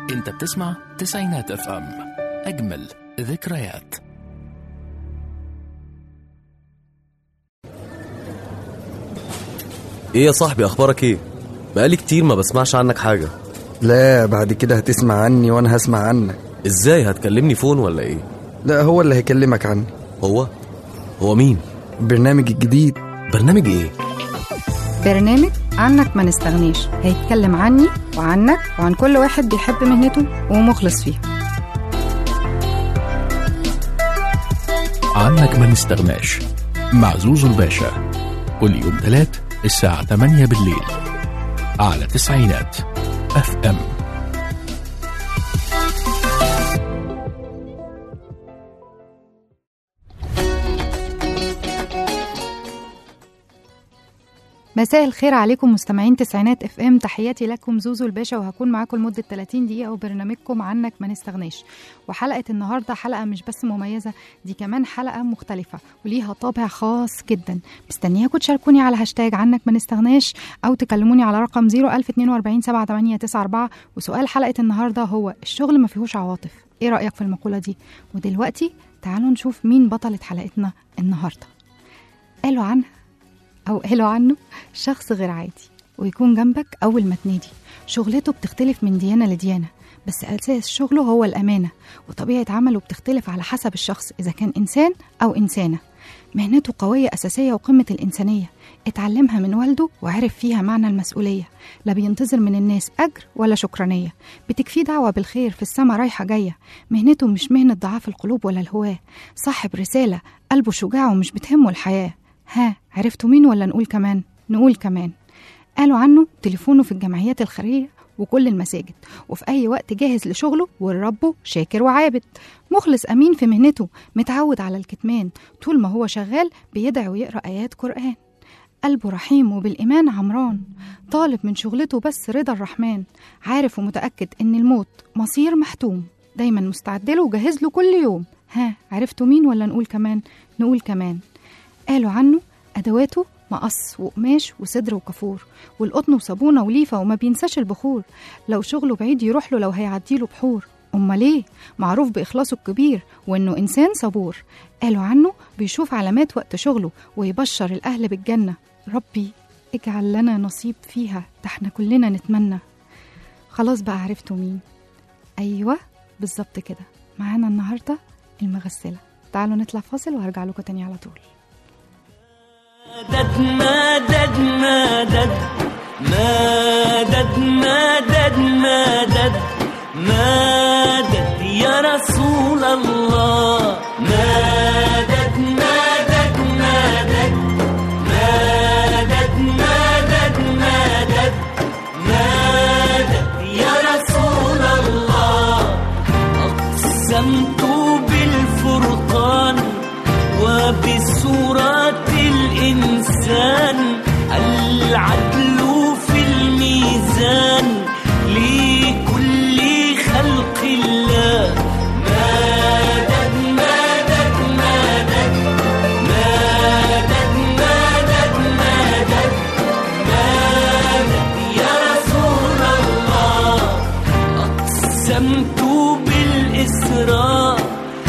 انت بتسمع تسعينات اف ام اجمل ذكريات ايه يا صاحبي اخبارك ايه بقالي كتير ما بسمعش عنك حاجه لا بعد كده هتسمع عني وانا هسمع عنك ازاي هتكلمني فون ولا ايه لا هو اللي هيكلمك عني هو هو مين البرنامج الجديد برنامج ايه برنامج عنك ما نستغنيش هيتكلم عني وعنك وعن كل واحد بيحب مهنته ومخلص فيها عنك ما نستغناش مع زوزو الباشا كل يوم تلات الساعة 8 بالليل على تسعينات اف ام مساء الخير عليكم مستمعين تسعينات اف ام تحياتي لكم زوزو الباشا وهكون معاكم لمده 30 دقيقه وبرنامجكم عنك ما نستغناش وحلقه النهارده حلقه مش بس مميزه دي كمان حلقه مختلفه وليها طابع خاص جدا مستنياكم تشاركوني على هاشتاج عنك ما نستغناش او تكلموني على رقم 01042 7894 وسؤال حلقه النهارده هو الشغل ما فيهوش عواطف ايه رايك في المقوله دي ودلوقتي تعالوا نشوف مين بطله حلقتنا النهارده قالوا عنها أو قالوا عنه شخص غير عادي ويكون جنبك أول ما تنادي شغلته بتختلف من ديانة لديانة بس أساس شغله هو الأمانة وطبيعة عمله بتختلف على حسب الشخص إذا كان إنسان أو إنسانة مهنته قوية أساسية وقمة الإنسانية اتعلمها من والده وعرف فيها معنى المسؤولية لا بينتظر من الناس أجر ولا شكرانية بتكفيه دعوة بالخير في السما رايحة جاية مهنته مش مهنة ضعاف القلوب ولا الهواة صاحب رسالة قلبه شجاع ومش بتهمه الحياة ها عرفتوا مين ولا نقول كمان نقول كمان قالوا عنه تليفونه في الجمعيات الخيرية وكل المساجد وفي أي وقت جاهز لشغله وربه شاكر وعابد مخلص أمين في مهنته متعود على الكتمان طول ما هو شغال بيدعي ويقرأ آيات قرآن قلبه رحيم وبالإيمان عمران طالب من شغلته بس رضا الرحمن عارف ومتأكد إن الموت مصير محتوم دايما مستعد له وجهز له كل يوم ها عرفتوا مين ولا نقول كمان نقول كمان قالوا عنه أدواته مقص وقماش وصدر وكافور والقطن وصابونة وليفة وما بينساش البخور لو شغله بعيد يروح له لو هيعديله بحور أمال ليه؟ معروف بإخلاصه الكبير وإنه إنسان صبور قالوا عنه بيشوف علامات وقت شغله ويبشر الأهل بالجنة ربي اجعل لنا نصيب فيها ده احنا كلنا نتمنى خلاص بقى عرفتوا مين أيوة بالظبط كده معانا النهاردة المغسلة تعالوا نطلع فاصل وهرجع لكم تاني على طول مدد مدد مدد مدد مدد مدد مدد يا رسول الله مدد مدد مدد مدد مدد مدد مدد يا رسول الله أقسمت بالفرقان وبسورة الإنسان العدل في الميزان لكل خلق الله مدد مدد مدد مدد مدد مدد مدد يا رسول الله أقسمت بالإسراء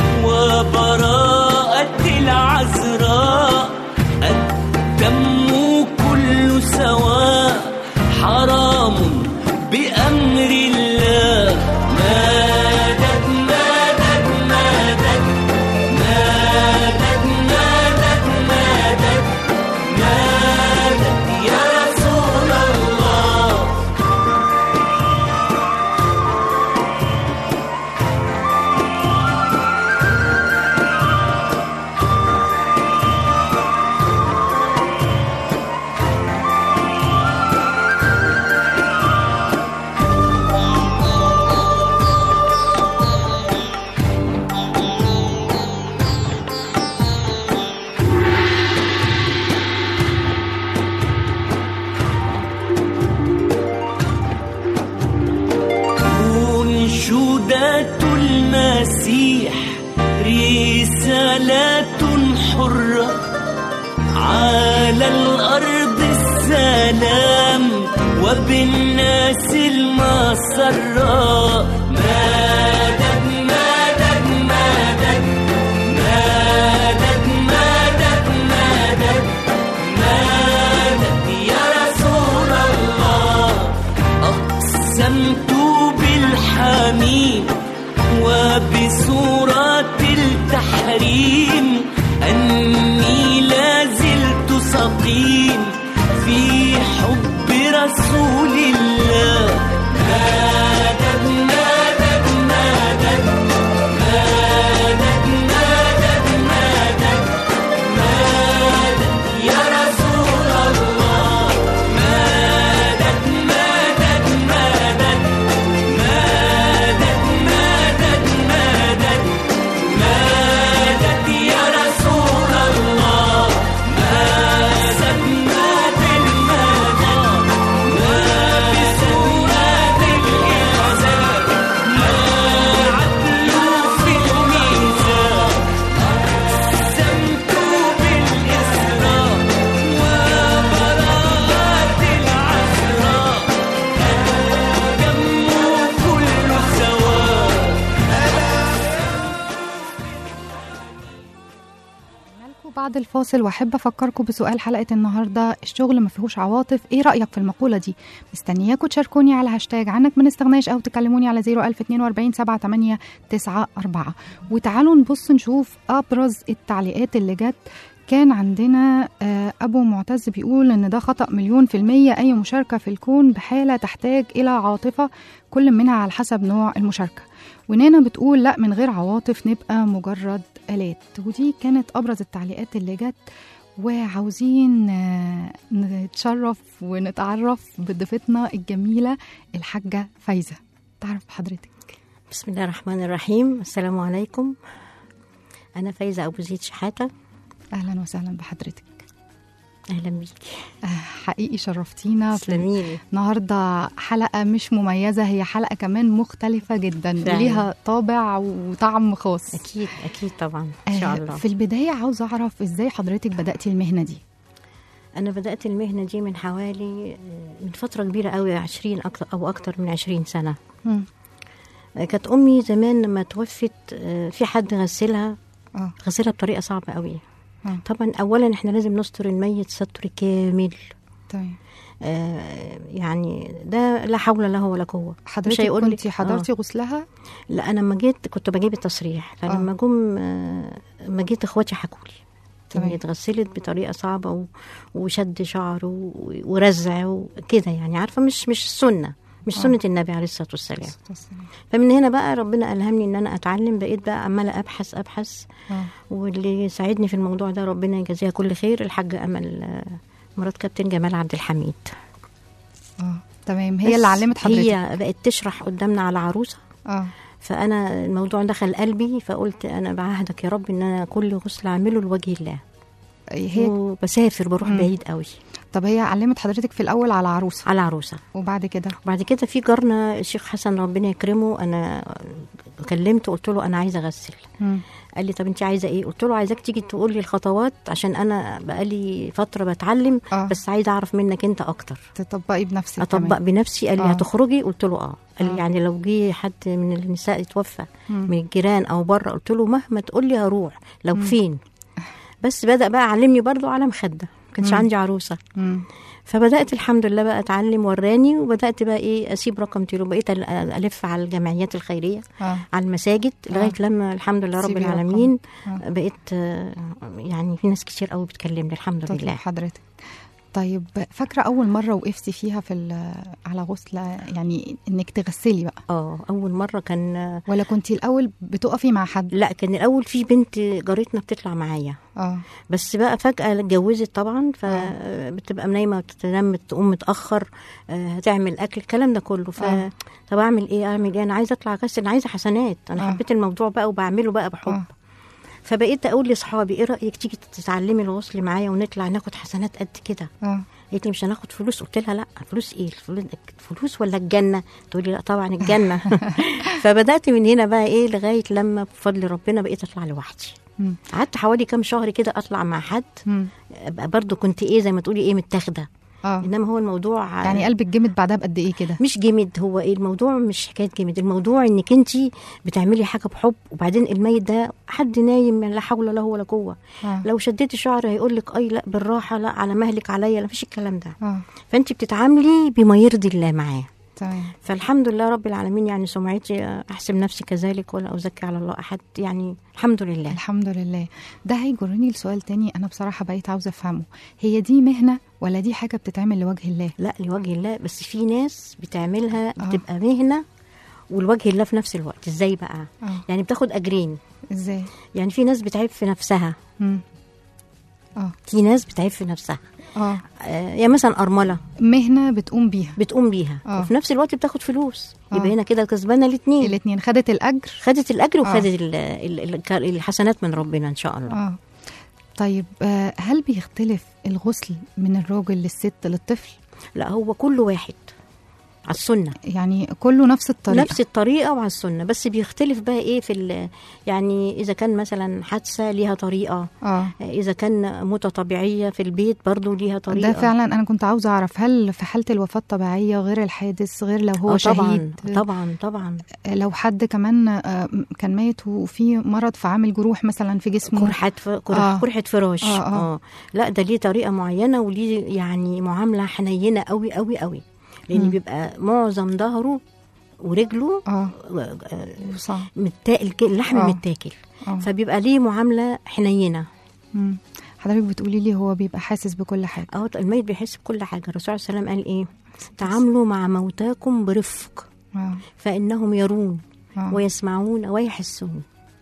وبراءة العذراء الدم كل سواء حرام بأمر الله مدد مدد مدد مدد مدد مدد مدد يا رسول الله أنشودة المسيح رسالة حرة على الأرض السلام وبالناس المسرة مدد مدد مدد مدد مدد مدد مدد يا رسول الله أقسمت بالحميم وبسورة التحريم أني لا زلت سقيم في حب رسول الله مدد مدد مدد مدد مدد مدد مدد يا رسول الله مدد مدد مدد مدد مدد مدد مدد يا رسول الله مسكنا بالمدد ما بسورة الإحسان ما عدل في الميزان أقسمت بالإسراء وبراءة العذراء الدم كل سواء لكم بعد الفاصل واحب افكركم بسؤال حلقه النهارده الشغل ما فيهوش عواطف ايه رايك في المقوله دي مستنياكم تشاركوني على هاشتاج عنك ما نستغناش او تكلموني على 01042 7894 وتعالوا نبص نشوف ابرز التعليقات اللي جت كان عندنا آه، أبو معتز بيقول إن ده خطأ مليون في المية أي مشاركة في الكون بحالة تحتاج إلى عاطفة كل منها على حسب نوع المشاركة ونانا بتقول لا من غير عواطف نبقى مجرد آلات ودي كانت أبرز التعليقات اللي جت وعاوزين آه، نتشرف ونتعرف بضيفتنا الجميلة الحاجة فايزة تعرف بحضرتك بسم الله الرحمن الرحيم السلام عليكم أنا فايزة أبو زيد شحاتة أهلا وسهلا بحضرتك أهلا بيكي آه، حقيقي شرفتينا في تسلميلي النهارده حلقة مش مميزة هي حلقة كمان مختلفة جدا فعلا. وليها طابع وطعم خاص أكيد أكيد طبعا إن شاء آه، الله في البداية عاوزة أعرف إزاي حضرتك بدأتي المهنة دي أنا بدأت المهنة دي من حوالي آه، من فترة كبيرة قوي عشرين أكتر أو أكتر من عشرين سنة مم. آه، كانت أمي زمان لما توفت آه، في حد غسلها اه غسلها بطريقة صعبة قوي آه. طبعا أولا إحنا لازم نستر الميت ستر كامل طيب آه يعني ده لا حول له ولا قوة حضرتك هيقول لك- كنتي حضرتي غسلها لا انا لما جيت كنت بجيب التصريح فلما جم آه، لما جيت اخواتي حكوا لي تمام. هي اتغسلت بطريقه صعبه و... وشد شعر و... ورزع وكده يعني عارفه مش مش السنه مش آه. سنه النبي عليه الصلاه والسلام فمن هنا بقى ربنا الهمني ان انا اتعلم بقيت بقى عماله ابحث ابحث اه واللي ساعدني في الموضوع ده ربنا يجازيها كل خير الحاجه امل آه، مرات كابتن جمال عبد الحميد اه تمام هي بس اللي علمت حضرتك هي بقت تشرح قدامنا على عروسه اه فانا الموضوع دخل قلبي فقلت انا بعهدك يا رب ان انا كل غسل اعمله لوجه الله هي وبسافر بروح مم. بعيد قوي طب هي علمت حضرتك في الأول على عروسة على عروسه وبعد كده وبعد كده في جارنا الشيخ حسن ربنا يكرمه انا كلمته قلت له انا عايزه اغسل مم. قال لي طب انت عايزه ايه قلت له عايزاك تيجي تقول لي الخطوات عشان انا بقالي فتره بتعلم آه. بس عايزه اعرف منك انت اكتر تطبقي بنفسك اطبق كمان. بنفسي قال لي آه. هتخرجي قلت له اه قال آه. لي يعني لو جه حد من النساء يتوفى مم. من الجيران او بره قلت له مهما تقول لي هروح لو مم. فين بس بدا بقى علمني برضو على مخده ما كانش مم. عندي عروسه مم. فبدات الحمد لله بقى اتعلم وراني وبدات بقى ايه اسيب رقم تليفون بقيت أل- الف على الجمعيات الخيريه اه على المساجد لغايه لما الحمد لله رب تسيبي رقم. العالمين آه. بقيت آه، يعني في ناس كتير قوي بتكلمني الحمد تطلب لله حضرتك طيب فاكرة أول مرة وقفتي فيها في ال- على غسلة يعني إنك تغسلي بقى اه اول مره كان آه، ولا كنتي الأول بتقفي مع حد؟ لا كان الاول في بنت جارتنا بتطلع معايا اه بس بقى فجأة اتجوزت طبعا فبتبقى نايمة تنام تقوم متأخر آه، هتعمل أكل الكلام ده كله ف آه. طب أعمل إيه أعمل إيه أنا عايزة أطلع أغسل أنا عايزة حسنات أنا آه. حبيت الموضوع بقى وبعمله بقى بحب آه. فبقيت أقول لأصحابي إيه رأيك تيجي تتعلمي الغسل معايا ونطلع ناخد حسنات قد كده اه قالت لي مش هناخد فلوس قلت لها لا فلوس ايه الفلوس فلوس ولا الجنه تقول لي لا طبعا الجنه فبدات من هنا بقى ايه لغايه لما بفضل ربنا بقيت اطلع لوحدي مم. قعدت حوالي كام شهر كده اطلع مع حد مم. ابقى برضو كنت ايه زي ما تقولي ايه متاخده اه انما هو الموضوع يعني قلبك جمد بعدها بقد ايه كده مش جمد هو ايه الموضوع مش حكايه جمد الموضوع انك انت بتعملي حاجه بحب وبعدين الميت ده حد نايم لا حول له ولا قوه اه لو شديتي شعر هيقول لك اي لا بالراحه لا على مهلك عليا لا مفيش الكلام ده اه فانت بتتعاملي بما يرضي الله معاه تمام فالحمد لله رب العالمين يعني سمعتي احسب نفسي كذلك ولا ازكي على الله احد يعني الحمد لله الحمد لله ده هيجرني لسؤال تاني انا بصراحه بقيت عاوزه افهمه هي دي مهنه ولا دي حاجه بتتعمل لوجه الله لا لوجه الله بس في ناس بتعملها آه. بتبقى مهنه ولوجه الله في نفس الوقت ازاي بقى اه يعني بتاخد اجرين ازاي يعني في ناس بتعيب في نفسها مم. اه في ناس بتعيب في نفسها اه آه يعني مثلا ارمله مهنه بتقوم بيها بتقوم بيها آه. وفي نفس الوقت بتاخد فلوس آه. يبقى هنا كده كسبانه الاثنين الاتنين خدت الاجر خدت الاجر آه. وخدت ال- ال- ال- الحسنات من ربنا ان شاء الله اه طيب آه هل بيختلف الغسل من الراجل للست للطفل لا هو كل واحد على السنه يعني كله نفس الطريقه نفس الطريقه وعلى السنه بس بيختلف بقى ايه في ال- يعني اذا كان مثلا حادثه ليها طريقه اه اذا كان موتة طبيعيه في البيت برضو ليها طريقه ده فعلا انا كنت عاوزه اعرف هل في حاله الوفاه الطبيعيه غير الحادث غير لو هو آه طبعا شهيد طبعا طبعا لو حد كمان آه، كان ميت وفي مرض فعامل جروح مثلا في جسمه قرحة ف... قرح... آه. قرحة فراش آه، آه. لا ده ليه طريقة معينة وليه يعني معاملة حنينة قوي قوي قوي لأن مم. بيبقى معظم ظهره ورجله اه آه، صح متاكل ك- اللحم آه. متاكل اه فبيبقى ليه معاملة حنينة مم. حضرتك بتقولي لي هو بيبقى حاسس بكل حاجه اه الميت بيحس بكل حاجة الرسول صلى الله عليه وسلم قال ايه تعاملوا مع موتاكم برفق اه فإنهم يرون اه ويسمعون ويحسون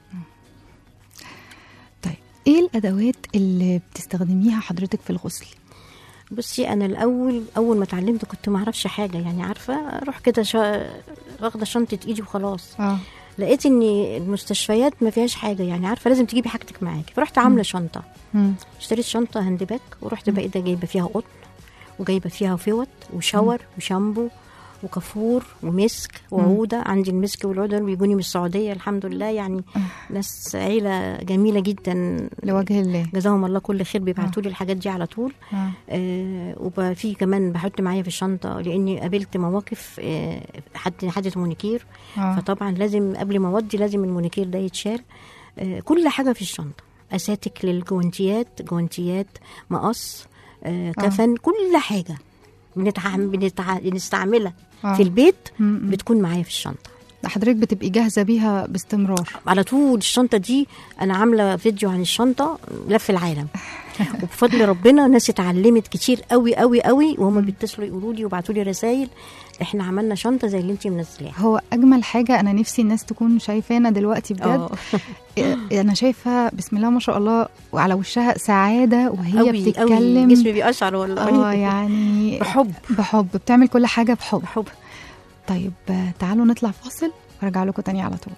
طيب ايه الادوات اللي بتستخدميها حضرتك في الغسل بصي انا الاول اول ما اتعلمت كنت ما اعرفش حاجه يعني عارفه اروح كده شا... واخده شنطه ايدي وخلاص اه لقيت ان المستشفيات ما فيهاش حاجه يعني عارفه لازم تجيبي حاجتك معاكي فرحت عامله شنطه مم. اشتريت شنطه هاند باك ورحت بقيت جايبه فيها قطن وجايبه فيها فوط وشاور وشامبو وكافور ومسك وعوده عندي المسك والعوده بيجوني من السعوديه الحمد لله يعني ناس عيله جميله جدا لوجه الله جزاهم الله كل خير بيبعتوا لي الحاجات دي على طول اه آه وفي كمان بحط معايا في الشنطه لاني قابلت مواقف آه حد حادث مونيكير اه فطبعا لازم قبل ما اودي لازم المونيكير ده يتشال آه كل حاجه في الشنطه اساتك للجوانتيات جوانتيات مقص آه كفن كل حاجه بنتع... بنتع... بنستعملها آه. في البيت مم. بتكون معايا في الشنطه حضرتك بتبقي جاهزه بيها باستمرار على طول الشنطه دي انا عامله فيديو عن الشنطه لف العالم وبفضل ربنا ناس اتعلمت كتير قوي قوي قوي وهم بيتصلوا يقولوا لي وبعتوا لي رسائل احنا عملنا شنطه زي اللي انت منزلاها هو اجمل حاجه انا نفسي الناس تكون شايفانا دلوقتي بجد اه إيه، انا شايفه بسم الله ما شاء الله وعلى وشها سعاده وهي قوي قوي بتتكلم جسمي بيقشعر والله اه يعني بحب بحب بتعمل كل حاجه بحب بحب طيب آه، تعالوا نطلع فاصل وارجع لكم تاني على طول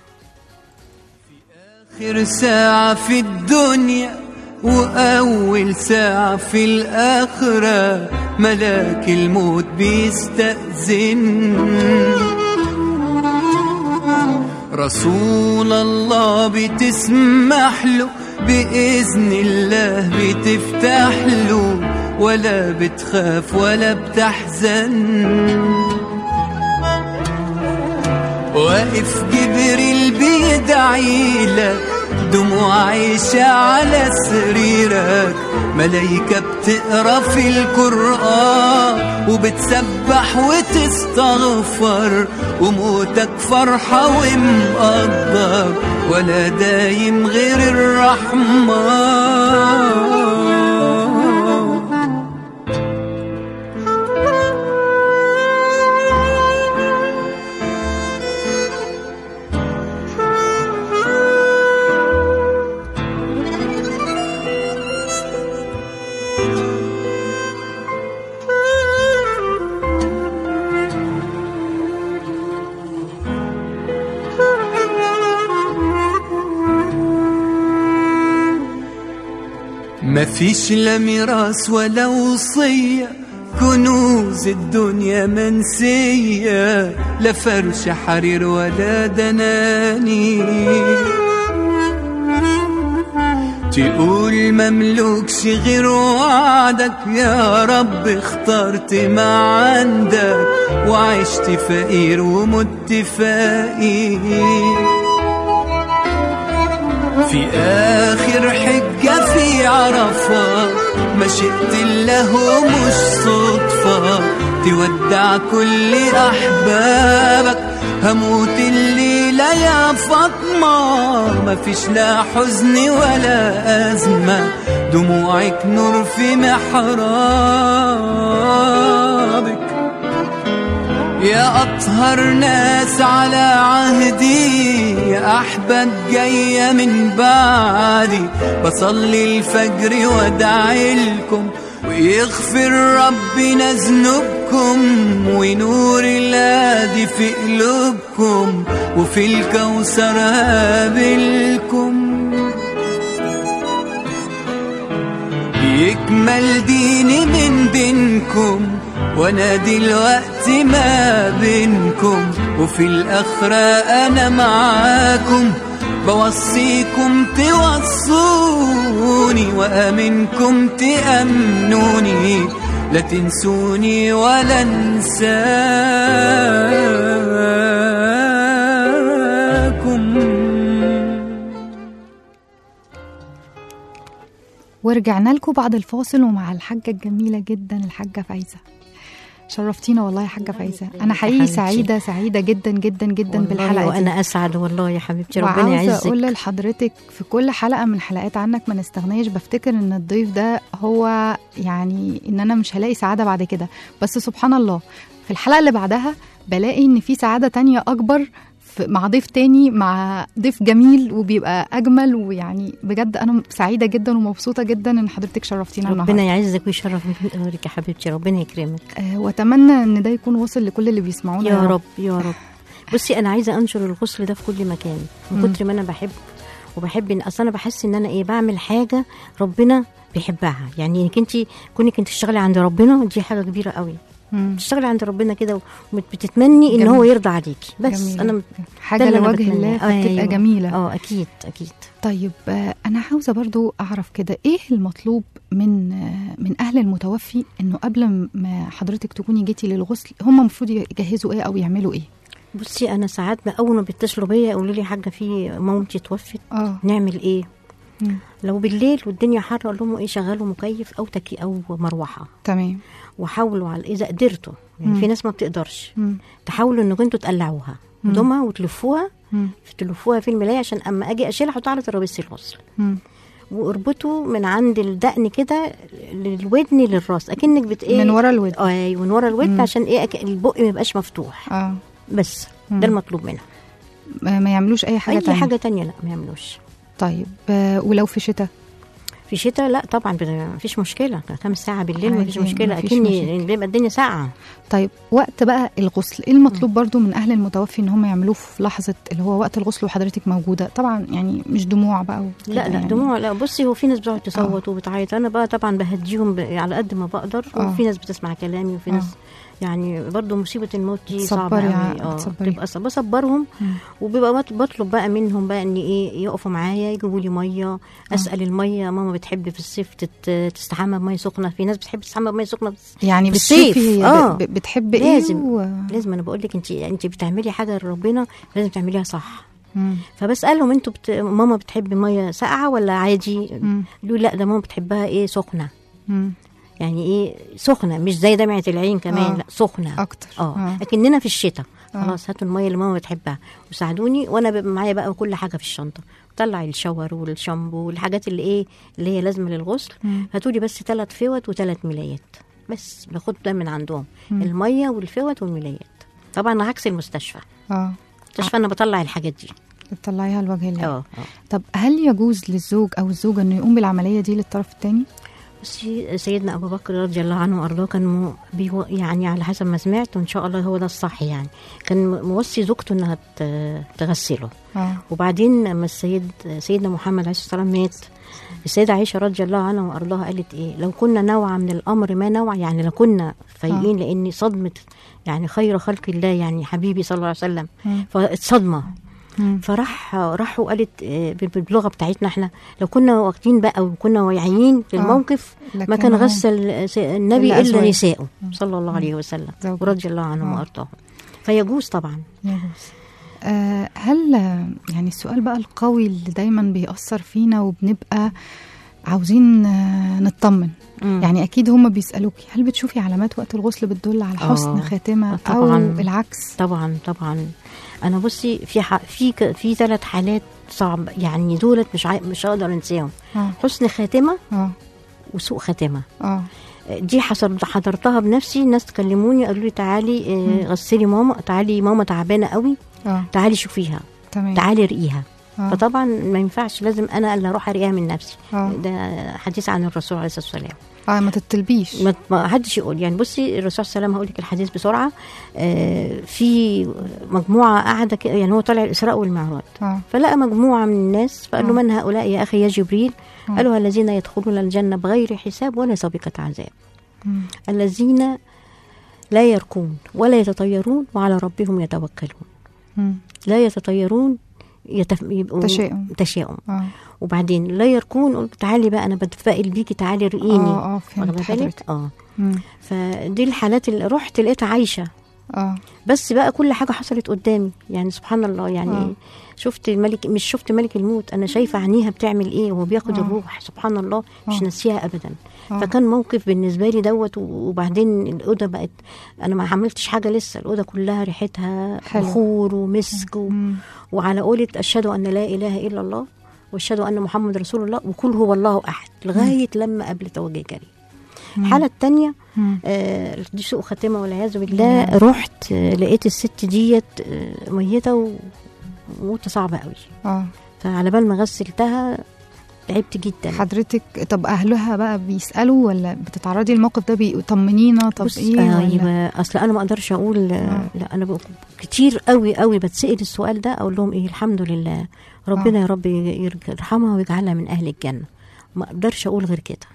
آخر ساعة في الدنيا وأول ساعة في الآخرة ملاك الموت بيستأذن رسول الله بتسمح له بإذن الله بتفتح له ولا بتخاف ولا بتحزن واقف جبريل بيدعي لك دموع عايشة على سريرك ملايكة بتقرا في القرآن وبتسبح وتستغفر وموتك فرحة ومقدر ولا دايم غير الرحمن مفيش لا ميراث ولا وصية كنوز الدنيا منسية لا فرش حرير ولا دنانير تقول مملوكش غير وعدك يا رب اخترت ما عندك وعشت فقير ومت فقير في آخر حجة في عرفة ما شئت الله مش صدفة تودع كل أحبابك هموت الليلة يا فاطمة مفيش لا حزن ولا أزمة دموعك نور في محرابك يا أطهر ناس على عهدي يا أحباب جاية من بعدي بصلي الفجر وادعي لكم ويغفر ربنا ذنوبكم ونور الهادي في قلوبكم وفي الكوثر هابلكم يكمل ديني من بينكم وانا دلوقتي ما بينكم وفي الاخرة انا معاكم بوصيكم توصوني وامنكم تامنوني لا تنسوني ولا انساكم ورجعنا لكم بعد الفاصل ومع الحاجة الجميلة جدا الحاجة فايزة شرفتينا والله يا حاجة فايزة أنا حقيقي حبيبتي. سعيدة سعيدة جدا جدا جدا والله بالحلقة دي وانا اسعد والله يا حبيبتي ربنا وعاوزة يعزك أقول لحضرتك في كل حلقة من حلقات عنك ما نستغناش بفتكر إن الضيف ده هو يعني إن أنا مش هلاقي سعادة بعد كده بس سبحان الله في الحلقة اللي بعدها بلاقي إن في سعادة تانية أكبر في- مع ضيف تاني مع ضيف جميل وبيبقى أجمل ويعني بجد أنا سعيدة جدا ومبسوطة جدا إن حضرتك شرفتينا النهاردة ربنا يعزك ويشرف من نورك يا حبيبتي ربنا يكرمك آه، واتمنى ان ده يكون وصل لكل اللي بيسمعونا يا رب يا رب بصي انا عايزه انشر الغسل ده في كل مكان من مم. كتر ما انا بحب وبحب ان اصل انا بحس ان انا ايه بعمل حاجه ربنا بيحبها يعني انك انت كونك انت تشتغلي عند ربنا دي حاجه كبيره قوي مم. تشتغلي عند ربنا كده وبتتمني ان جميل. هو يرضى عليكي بس جميلة. انا حاجه ده اللي أنا لوجه بتمناه. الله فبتبقى أيوة. جميله اه اكيد اكيد طيب آه، انا عاوزه برضو اعرف كده ايه المطلوب من آه، من اهل المتوفي انه قبل ما حضرتك تكوني جيتي للغسل هم المفروض يجهزوا ايه او يعملوا ايه بصي انا ساعات ما اول ما بيتصلوا بيا يقولوا لي حاجه في مامتي توفت اه نعمل ايه مم. لو بالليل والدنيا حر اقول لهم ايه شغلوا مكيف او تكي او مروحه تمام وحاولوا على اذا قدرتوا يعني مم. في ناس ما بتقدرش مم. تحاولوا انكم انتوا تقلعوها مم. هدومها وتلفوها مم. تلفوها في الملايه عشان اما اجي اشيلها احطها على ترابيزه الغسل مم. واربطوا من عند الدقن كده للودن للراس اكنك بت ايه من ورا الودن اه ايوه من ورا الودن مم. عشان ايه أك... البق ما يبقاش مفتوح اه بس مم. ده المطلوب منها ما ما يعملوش اي حاجه اي تانية حاجه تانية لا ما يعملوش طيب آه، ولو في شتاء في شتاء لا طبعا ما فيش مشكله كام ساعه بالليل ما فيش عادي، مشكله مفيش اكني مشاكل. بيبقى الدنيا ساقعه طيب وقت بقى الغسل ايه المطلوب برضو من اهل المتوفي ان هم يعملوه في لحظه اللي هو وقت الغسل وحضرتك موجوده طبعا يعني مش دموع بقى وكده لا لا يعني. دموع لا بصي هو في ناس بتقعد تصوت وبتعيط انا بقى طبعا بهديهم ب... على قد ما بقدر آه. وفي ناس بتسمع كلامي وفي آه. ناس يعني برضو مصيبه الموت دي تصبري صعبه ع- قوي اه تصبري. تبقى ص- بصبرهم مم. وبيبقى بط- بطلب بقى منهم بقى ان ايه يقفوا معايا يجيبوا لي ميه اسال الميه ماما بتحب في الصيف تت... تستحمى بميه سخنه في ناس بتحب تستحمى بميه سخنه بس يعني في الصيف، بتشوفي هي آه. ب- ب- بتحب لازم. ايه و... لازم انا بقول لك انت انت بتعملي حاجه لربنا لازم تعمليها صح مم. فبسالهم انتوا بت... ماما بتحب ميه ساقعه ولا عادي مم. يقولوا لا ده ماما بتحبها ايه سخنه مم. يعني ايه سخنه مش زي دمعه العين كمان آه. لا سخنه اكتر اه اكننا في الشتاء آه. خلاص هاتوا الميه اللي ماما بتحبها وساعدوني وانا بيبقى معايا بقى كل حاجه في الشنطه طلع الشاور والشامبو والحاجات اللي ايه اللي هي لازمه للغسل مم. هاتوا لي بس ثلاث فوط وثلاث ملايات بس باخد ده من عندهم مم. الميه والفوط والملايات طبعا عكس المستشفى اه المستشفى انا بطلع الحاجات دي بتطلعيها لوجه الله اه اه طب هل يجوز للزوج او الزوجه انه يقوم بالعمليه دي للطرف الثاني بصي سيدنا ابو بكر رضي الله عنه وارضاه كان مو بيو يعني على حسب ما سمعت وان شاء الله هو ده الصح يعني كان موصي زوجته انها ت- تغسله اه وبعدين لما السيد سيدنا محمد عليه الصلاه والسلام مات السيدة عائشة رضي الله عنها وأرضاها قالت إيه لو كنا نوعى من الأمر ما نوعى يعني لو كنا فايقين لأن صدمة يعني خير خلق الله يعني حبيبي صلى الله عليه وسلم مم. فالصدمة مم. فراح راحوا قالت آه، بال- باللغه بتاعتنا احنا لو كنا واخدين بقى وكنا واعيين في آه. الموقف ما لكن كان هو- غسل س- النبي إلا الا أزواج. نسائه صلى الله عليه وسلم زوجه. ورضي الله عنهم آه. وارضاهم فيجوز طبعا يجوز آه هل آه، يعني السؤال بقى القوي اللي دايما بيأثر فينا وبنبقى عاوزين آه نطمن مم. يعني اكيد هم بيسالوكي هل بتشوفي علامات وقت الغسل بتدل على حسن آه. خاتمه آه، او طبعاً. العكس طبعا طبعا انا بصي في ح... في ك... في ثلاث حالات صعب يعني دولت مش عاي... مش هقدر انساهم اه حسن خاتمه اه وسوء خاتمه اه دي حصل حضرتها بنفسي الناس كلموني قالوا لي تعالي آه، غسلي ماما تعالي ماما تعبانه قوي اه تعالي شوفيها تمام تعالي رقيها آه. فطبعا ما ينفعش لازم انا اللي اروح ارقيها من نفسي آه. ده حديث عن الرسول عليه الصلاه والسلام اه ما تتلبيش ما ما حدش يقول يعني بصي الرسول صلى الله عليه وسلم هقول لك الحديث بسرعه آه في مجموعه قاعده كده يعني هو طالع الاسراء والمعراج اه فلقى مجموعه من الناس فقال له آه. من هؤلاء يا اخي يا جبريل آه. قالوا الذين يدخلون الجنه بغير حساب ولا سابقه عذاب مم. الذين لا يركون ولا يتطيرون وعلى ربهم يتوكلون مم. لا يتطيرون يتف... يبقوا تشاؤم. تشاؤم اه وبعدين لا يركون قلت تعالي بقى انا بتفائل بيكي تعالي رقيني اه اه فهمت واخده بالك حضرتك اه مم. فدي الحالات اللي رحت لقيتها عايشه اه بس بقى كل حاجه حصلت قدامي يعني سبحان الله يعني آه. شفت الملك مش شفت ملك الموت انا شايفه عينيها بتعمل ايه وهو بياخد آه. الروح سبحان الله مش آه. ناسيها ابدا آه. فكان موقف بالنسبه لي دوت وبعدين الاوضه بقت انا ما عملتش حاجه لسه الاوضه كلها ريحتها حلو. بخور ومسك و... مم. وعلى قولة أشهد أن لا إله إلا الله وأشهد أن محمد رسول الله وكل هو الله أحد لغاية لما قبل توجه كريم الحالة الثانية مم. آه دي سوء خاتمة والعياذ بالله رحت آه لقيت الست ديت آه ميتة و- وموتة صعبة قوي اه فعلى بال ما غسلتها تعبت جدا حضرتك طب اهلها بقى بيسالوا ولا بتتعرضي للموقف ده بيطمنينا طب بص ايه آه ولا يبقى اصل انا ما اقدرش اقول آه آه. لا انا بق- كتير قوي قوي بتسال السؤال ده اقول لهم ايه الحمد لله ربنا آه. يا رب يرج- يرحمها ويجعلها من اهل الجنه ما اقدرش اقول غير كده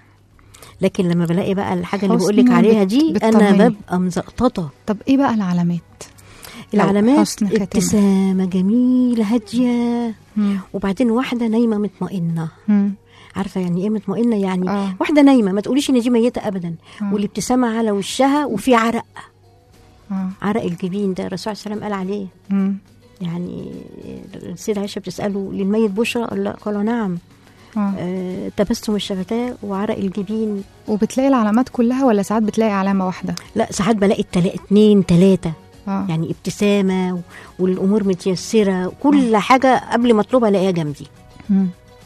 لكن لما بلاقي بقى الحاجه اللي حسن بقول لك عليها بت- دي انا بتطمني. ببقى مزقططه طب ايه بقى العلامات لو العلامات حسن خاتمة. ابتسامه جميله هاديه مم. وبعدين واحده نايمه مطمئنه مم. عارفه يعني ايه مطمئنه يعني آه. واحده نايمه ما تقوليش ان دي ميته ابدا آه. والابتسامه على وشها وفي عرق اه عرق الجبين ده الرسول صلى الله عليه وسلم قال عليه مم. يعني السيدة عائشة بتسأله للميت بشرى قال لا قالوا نعم اه آه تبسم الشفتاء وعرق الجبين وبتلاقي العلامات كلها ولا ساعات بتلاقي علامه واحده لا ساعات بلاقي التلا اتنين تلاتة اه يعني ابتسامة و- والأمور متيسرة كل حاجة قبل ما أطلبها ألاقيها جنبي مم.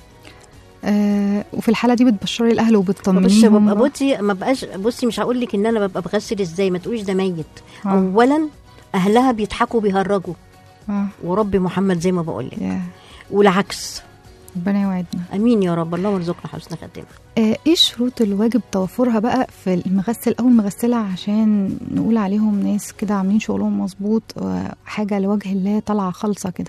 آه وفي الحاله دي بتبشري الاهل بص وبتطمنيهم ببقى بصي ما بقاش بصي مش هقول لك ان انا ببقى بغسل ازاي ما تقوليش ده ميت آه. اولا اهلها بيضحكوا بيهرجوا اه وربي محمد زي ما بقول لك يا والعكس ربنا يوعدنا امين يا رب اللهم ارزقنا حسن خاتمه آه ايه الشروط الواجب توفرها بقى في المغسل او المغسله عشان نقول عليهم ناس كده عاملين شغلهم مظبوط وحاجه لوجه الله طالعه خالصه كده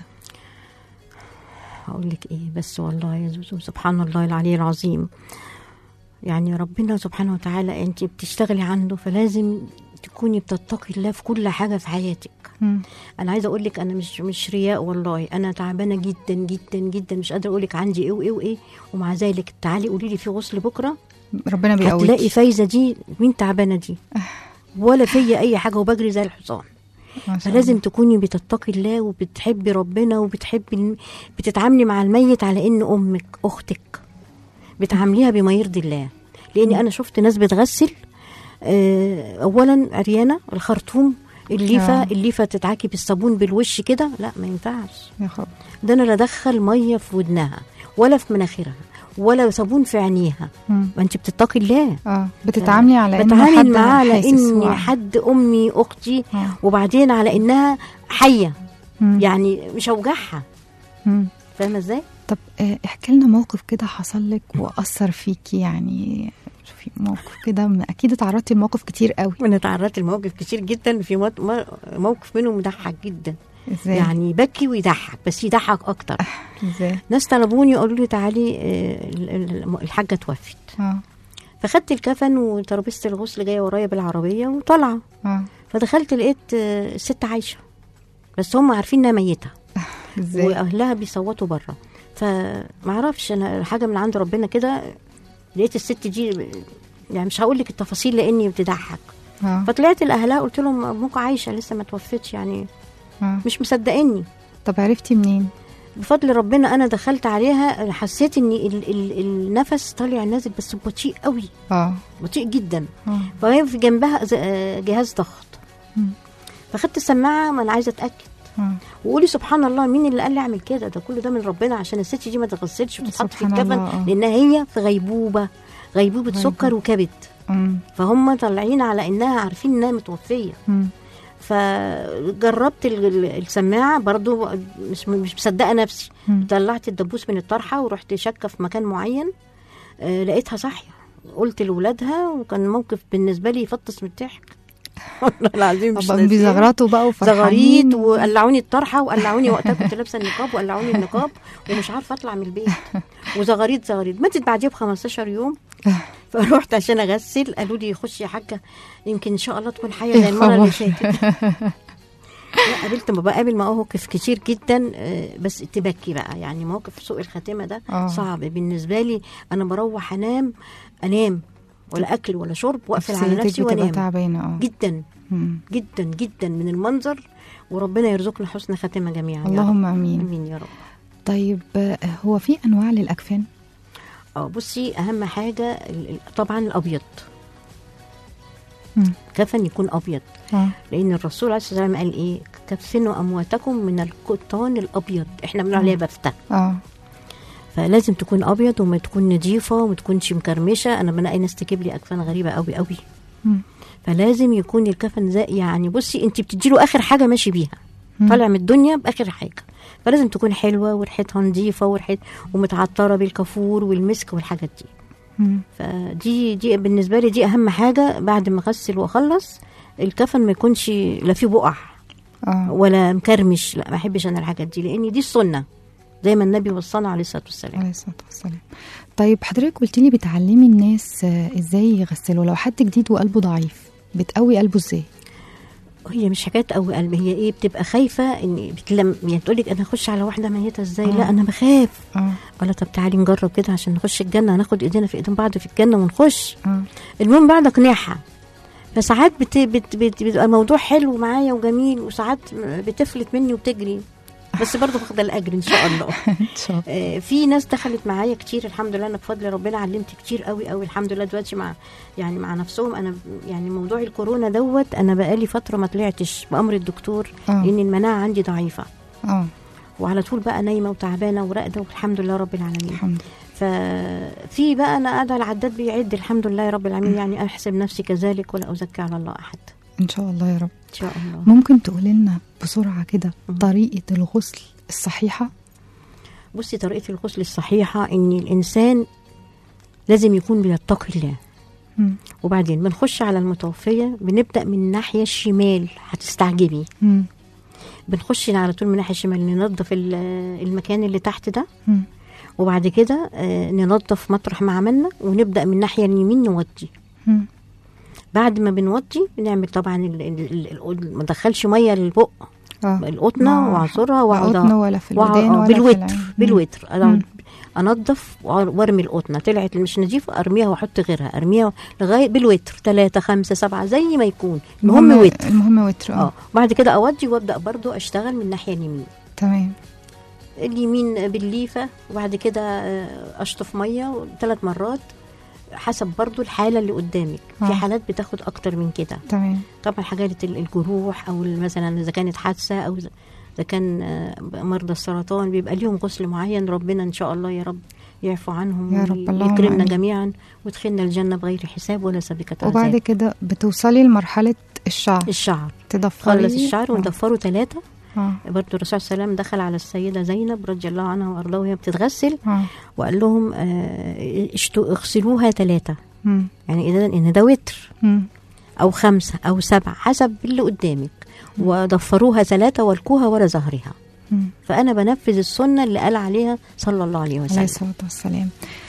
هقول لك ايه بس والله يا زوزو سبحان الله العلي العظيم يعني ربنا سبحانه وتعالى انت بتشتغلي عنده فلازم تكوني بتتقي الله في كل حاجه في حياتك مم. انا عايزه اقول لك انا مش مش رياء والله انا تعبانه جدا جدا جدا مش قادره اقول لك عندي ايه وايه وايه ومع ذلك تعالي قولي لي في غسل بكره ربنا هتلاقي بيقويك فايزه دي مين تعبانه دي ولا فيا اي حاجه وبجري زي الحصان ما شاء فلازم الله. تكوني بتتقي الله وبتحبي ربنا وبتحبي الم- بتتعاملي مع الميت على ان امك اختك بتعامليها بما يرضي الله لان انا شفت ناس بتغسل آه، اولا عريانه الخرطوم الليفه آه. الليفه تتعاكي بالصابون بالوش كده لا ما ينفعش يا خبر ده انا لا ادخل ميه في ودنها ولا في مناخيرها ولا صابون في عينيها مم. ما انت بتتقي الله اه بتتعاملي على انه بتعامل حد معاه على حاسس ان واعي. حد امي اختي آه. وبعدين على انها حيه مم. يعني مش اوجعها مم. فاهمه ازاي؟ طب آه، احكي لنا موقف كده حصل لك واثر فيكي يعني شوفي موقف كده م- اكيد اتعرضتي لمواقف كتير قوي انا تعرضت لمواقف كتير جدا في موت- مو- موقف منهم مضحك جدا ازاي يعني بكي ويضحك بس يضحك اكتر ازاي ناس طلبوني قالوا لي تعالي آه، ال- ال- الحاجه توفت اه فخدت الكفن وترابيزه الغسل جايه ورايا بالعربيه وطالعه اه فدخلت لقيت آه، الست عايشه بس هم عارفين انها ميته ازاي واهلها بيصوتوا بره فمعرفش انا حاجه من عند ربنا كده لقيت الست دي يعني مش هقول لك التفاصيل لاني بتضحك اه فطلعت لاهلها قلت لهم امكم عايشه لسه ما توفتش يعني اه مش مصدقني طب عرفتي منين بفضل ربنا انا دخلت عليها حسيت ان ال ال النفس طالع نازل بس بطيء قوي اه بطيء جدا اه فهي في جنبها ز- آه، جهاز ضغط مم. فخدت السماعه ما انا عايزه اتاكد اه وقولي سبحان الله مين اللي قال لي اعمل كده ده كله ده من ربنا عشان الست دي ما تغسلش وتتحط في سبحان الكفن الله، آه. لانها هي في غيبوبه غيبوبه غيبوبة. سكر وكبد أمم، فهم طالعين على انها عارفين انها متوفيه أمم. فجربت ال- ال- السماعه برضو مش مش مصدقه نفسي مم. طلعت الدبوس من الطرحه ورحت شاكه في مكان معين آه لقيتها صاحيه قلت لاولادها وكان موقف بالنسبه لي يفطس من الضحك والله العظيم مش طبعا ناسياه. بيزغرطوا بقى وفرحانين زغاريد وقلعوني الطرحه وقلعوني وقتها كنت لابسه النقاب وقلعوني النقاب ومش عارفه اطلع من البيت وزغاريد زغاريد ماتت بعديها ب 15 يوم فروحت عشان اغسل قالوا لي خشي يا حاجه يمكن ان شاء الله تكون حيه زي يا المره اللي خبر. فاتت لا قابلت ما بقابل مواقف كتير جدا آه، بس تبكي بقى يعني موقف سوء الخاتمه ده آه. صعب بالنسبه لي انا بروح انام انام ولا اكل ولا شرب واقفل على نفسيتك نفسي بتبقى وانام تعبانه اه جدا أمم. جدا جدا من المنظر وربنا يرزقنا حسن خاتمه جميعا يا رب. اللهم امين امين يا رب طيب آه، هو في انواع للاكفان اه بصي اهم حاجه ال- ال- طبعا الابيض مم. كفن يكون ابيض اه لان الرسول عليه الصلاه والسلام قال ايه كفنوا امواتكم من القطان الابيض احنا بنقول عليها بفته اه فلازم تكون ابيض وما تكون نظيفه وما تكونش مكرمشه انا بلاقي ناس تجيب لي اكفان غريبه قوي قوي مم. فلازم يكون الكفن زي يعني بصي انت بتديله اخر حاجه ماشي بيها مم. طالع من الدنيا باخر حاجه فلازم تكون حلوه وريحتها نظيفه وريحت ومتعطره بالكافور والمسك والحاجات دي مم. فدي دي بالنسبه لي دي اهم حاجه بعد ما اغسل واخلص الكفن ما يكونش لا فيه بقع اه ولا مكرمش لا ما احبش انا الحاجات دي لان دي السنه زي ما النبي وصانا عليه الصلاه والسلام عليه الصلاه والسلام طيب حضرتك قلت لي بتعلمي الناس آه، ازاي يغسلوا لو حد جديد وقلبه ضعيف بتقوي قلبه ازاي هي مش حكايه قوي قلبي هي ايه بتبقى خايفه ان بتلم يعني تقول لك انا اخش على واحده ميته ازاي لا انا بخاف اه ولا طب تعالي نجرب كده عشان نخش الجنه هناخد ايدينا في ايدين بعض في الجنه ونخش اه المهم بعد اقنعها فساعات بت... بت... بت... بيبقى الموضوع حلو معايا وجميل وساعات بتفلت مني وتجري بس برضه واخده الاجر ان شاء الله ان شاء الله آه، في ناس دخلت معايا كتير الحمد لله انا بفضل ربنا علمت كتير قوي قوي الحمد لله دلوقتي مع يعني مع نفسهم انا يعني موضوع الكورونا دوت انا بقالي فتره ما طلعتش بامر الدكتور آه. لان المناعه عندي ضعيفه اه وعلى طول بقى نايمه وتعبانه وراقده والحمد لله رب العالمين الحمد لله ففي بقى انا قاعده العداد بيعد الحمد لله يا رب العالمين يعني احسب نفسي كذلك ولا ازكي على الله احد ان شاء الله يا رب ان شاء الله ممكن تقولي لنا بسرعه كده مم. طريقه الغسل الصحيحه بصي طريقه الغسل الصحيحه ان الانسان لازم يكون بيتقي الله مم. وبعدين بنخش على المتوفيه بنبدا من الناحيه الشمال هتستعجبي مم. بنخش على طول من الناحيه الشمال ننظف ال- المكان اللي تحت ده مم. وبعد كده آه، ننظف مطرح ما عملنا ونبدا من الناحيه اليمين نودي مم. بعد ما بنودي بنعمل طبعا ال- ال- ال- ال- ما ندخلش ميه للبق اه القطنه ما- واعصرها لا واقعد قطن ولا في وأقعد- الودان آه، ولا في بالوتر العين. مم. بالوتر مم. أنا- انضف وأر- وارمي القطنه طلعت مش نظيفه ارميها واحط غيرها ارميها لغايه بالوتر ثلاثة خمسة سبعة زي ما يكون المهم وتر المهم وتر اه اه بعد كده اودي وابدا برضو اشتغل من الناحيه اليمين تمام اليمين بالليفه وبعد كده آه، اشطف ميه ثلاث مرات حسب برضو الحاله اللي قدامك آه. في حالات بتاخد اكتر من كده تمام طبعا حاجات ال- الجروح او ال- مثلا اذا كانت حادثه او اذا إذا كان آه، مرضى السرطان بيبقى ليهم غسل معين ربنا ان شاء الله يا رب يعفو عنهم يا رب، اللهم ويكرمنا آمين. جميعا ويدخلنا الجنه بغير حساب ولا سابقه وبعد عذاب كده بتوصلي لمرحله الشعر الشعر تضفري خلص الشعر آه. وندفره ثلاثه اه برضه الرسول صلى الله عليه وسلم دخل على السيده زينب رضي الله عنها وارضاها وهي بتتغسل اه وقال لهم آه، اشتو- اغسلوها ثلاثه مم. يعني اذا ان ده وتر مم. او خمسه او سبعه حسب اللي قدامك وضفروها ثلاثه والكوها ورا ظهرها مم. فانا بنفذ السنه اللي قال عليها صلى الله عليه عليه وسلم الصلاه والسلام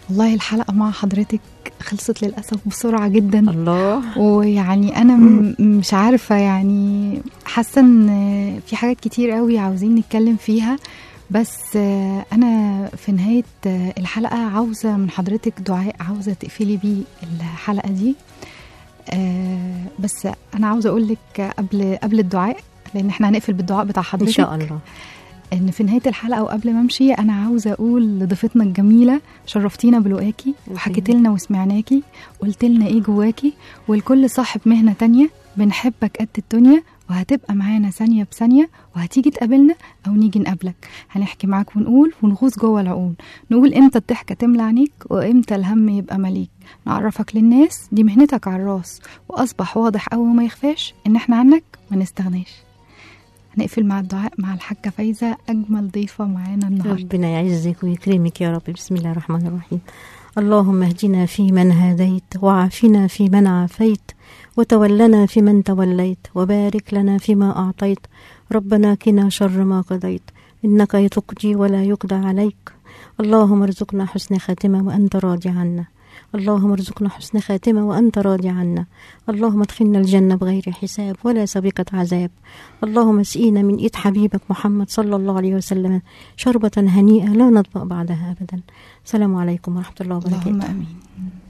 والله الحلقة مع حضرتك خلصت للأسف بسرعة جدا الله ويعني أنا م- مش عارفة يعني حاسة إن في حاجات كتير قوي عاوزين نتكلم فيها بس آه، أنا في نهاية آه، الحلقة عاوزة من حضرتك دعاء عاوزة تقفلي بيه الحلقة دي آه، بس أنا عاوزة أقول لك قبل قبل الدعاء لأن إحنا هنقفل بالدعاء بتاع حضرتك ان شاء الله ان في نهايه الحلقه وقبل ما امشي انا عاوزه اقول لضيفتنا الجميله شرفتينا بلقاكي وحكيت لنا وسمعناكي قلت لنا ايه جواكي ولكل صاحب مهنه تانية بنحبك قد الدنيا وهتبقى معانا ثانيه بثانيه وهتيجي تقابلنا او نيجي نقابلك هنحكي معاك ونقول ونغوص جوه العقول نقول امتى الضحكه تملى عينيك وامتى الهم يبقى مليك نعرفك للناس دي مهنتك على الراس واصبح واضح قوي وما يخفاش ان احنا عنك ما نستغناش هنقفل مع الدعاء مع الحاجة فايزة أجمل ضيفة معانا النهاردة ربنا يعزك ويكرمك يا رب بسم الله الرحمن الرحيم اللهم اهدنا في من هديت وعافنا في من عافيت وتولنا في من توليت وبارك لنا فيما أعطيت ربنا كنا شر ما قضيت إنك تقضي ولا يقضى عليك اللهم ارزقنا حسن خاتمة وأنت راضي عنا اللهم ارزقنا حسن خاتمة وأنت راضي عنا اللهم ادخلنا الجنة بغير حساب ولا سابقة عذاب اللهم اسقينا من إيد حبيبك محمد صلى الله عليه وسلم شربة هنيئة لا نطبق بعدها أبدا السلام عليكم ورحمة الله وبركاته اللهم آمين